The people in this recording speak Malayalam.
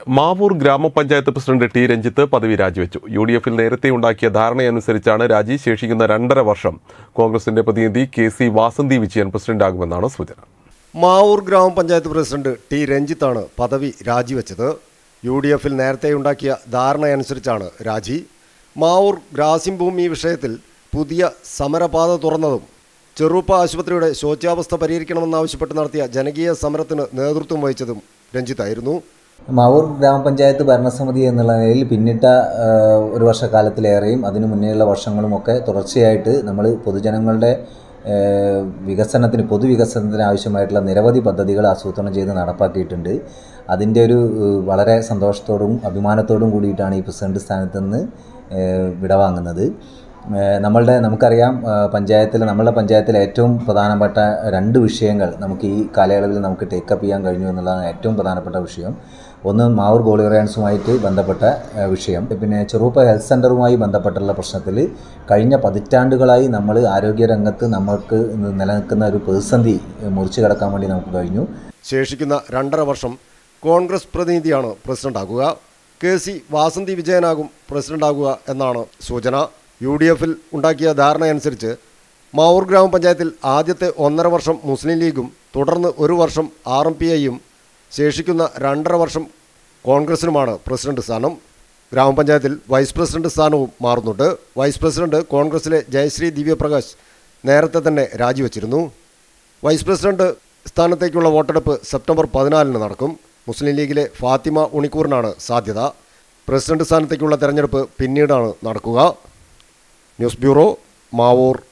മാവൂർ ഗ്രാമപഞ്ചായത്ത് പ്രസിഡന്റ് ടി രഞ്ജിത്ത് പദവി രാജിവെച്ചു യു ഡി എഫിൽ നേരത്തെ ഉണ്ടാക്കിയ ധാരണയനുസരിച്ചാണ് രാജി ശേഷിക്കുന്ന രണ്ടര വർഷം കോൺഗ്രസിന്റെ പ്രതിനിധി കെ സി വാസന്തി വിജയൻ പ്രസിഡന്റാകുമെന്നാണ് സൂചന മാവൂർ ഗ്രാമപഞ്ചായത്ത് പ്രസിഡന്റ് ടി രഞ്ജിത്താണ് പദവി രാജിവെച്ചത് യു ഡി എഫിൽ നേരത്തെയുണ്ടാക്കിയ ധാരണയനുസരിച്ചാണ് രാജി മാവൂർ ഗ്രാസിം ഭൂമി വിഷയത്തിൽ പുതിയ സമരപാത തുറന്നതും ചെറുപ്പ ആശുപത്രിയുടെ ശോച്യാവസ്ഥ പരിഹരിക്കണമെന്നാവശ്യപ്പെട്ട് നടത്തിയ ജനകീയ സമരത്തിന് നേതൃത്വം വഹിച്ചതും രഞ്ജിത്തായിരുന്നു മാവൂർ ഗ്രാമപഞ്ചായത്ത് ഭരണസമിതി എന്നുള്ള നിലയിൽ പിന്നിട്ട ആ, ഒരു വർഷക്കാലത്തിലേറെയും അതിനു മുന്നേയുള്ള വർഷങ്ങളുമൊക്കെ തുടർച്ചയായിട്ട് നമ്മൾ പൊതുജനങ്ങളുടെ ആ, വികസനത്തിന് പൊതുവികസനത്തിന് ആവശ്യമായിട്ടുള്ള നിരവധി പദ്ധതികൾ ആസൂത്രണം ചെയ്ത് നടപ്പാക്കിയിട്ടുണ്ട് അതിൻ്റെ ഒരു ഏഹ്, വളരെ സന്തോഷത്തോടും അഭിമാനത്തോടും കൂടിയിട്ടാണ് ഈ പ്രസിഡന്റ് സ്ഥാനത്ത് നിന്ന് ഏഹ്, വിടവാങ്ങുന്നത് ഏഹ്, നമ്മളുടെ നമുക്കറിയാം പഞ്ചായത്തിൽ നമ്മളുടെ പഞ്ചായത്തിലെ ഏറ്റവും പ്രധാനപ്പെട്ട രണ്ട് വിഷയങ്ങൾ നമുക്ക് ഈ കാലയളവിൽ നമുക്ക് ടേക്കപ്പ് ചെയ്യാൻ കഴിഞ്ഞു എന്നുള്ളതാണ് ഏറ്റവും പ്രധാനപ്പെട്ട വിഷയം ഒന്ന് മാവൂർ ഗോളിയറൻസുമായിട്ട് ബന്ധപ്പെട്ട ഏഹ്, വിഷയം പിന്നെ ചെറുപ്പ ഹെൽത്ത് സെൻ്ററുമായി ബന്ധപ്പെട്ടുള്ള പ്രശ്നത്തിൽ കഴിഞ്ഞ പതിറ്റാണ്ടുകളായി നമ്മൾ ആരോഗ്യരംഗത്ത് നമ്മൾക്ക് നിലനിൽക്കുന്ന ഒരു പ്രതിസന്ധി ഏഹ്, മുറിച്ചു കടക്കാൻ വേണ്ടി നമുക്ക് കഴിഞ്ഞു ശേഷിക്കുന്ന രണ്ടര വർഷം കോൺഗ്രസ് പ്രതിനിധിയാണ് പ്രസിഡന്റാകുക കെ സി വാസന്തി വിജയനാകും പ്രസിഡന്റാകുക എന്നാണ് സൂചന യു ഡി എഫിൽ ഉണ്ടാക്കിയ ധാരണയനുസരിച്ച് മാവൂർ ഗ്രാമപഞ്ചായത്തിൽ ആദ്യത്തെ ഒന്നര വർഷം മുസ്ലിം ലീഗും തുടർന്ന് ഒരു വർഷം ആർ എം പി ഐയും ശേഷിക്കുന്ന രണ്ടര വർഷം കോൺഗ്രസിനുമാണ് പ്രസിഡന്റ് സ്ഥാനം ഗ്രാമപഞ്ചായത്തിൽ വൈസ് പ്രസിഡന്റ് സ്ഥാനവും മാറുന്നുണ്ട് വൈസ് പ്രസിഡന്റ് കോൺഗ്രസിലെ ജയശ്രീ ദിവ്യപ്രകാശ് നേരത്തെ തന്നെ രാജിവെച്ചിരുന്നു വൈസ് പ്രസിഡന്റ് സ്ഥാനത്തേക്കുള്ള വോട്ടെടുപ്പ് സെപ്റ്റംബർ പതിനാലിന് നടക്കും മുസ്ലിം ലീഗിലെ ഫാത്തിമ ഉണിക്കൂറിനാണ് സാധ്യത പ്രസിഡന്റ് സ്ഥാനത്തേക്കുള്ള തെരഞ്ഞെടുപ്പ് പിന്നീടാണ് നടക്കുക ന്യൂസ് ബ്യൂറോ മാവൂർ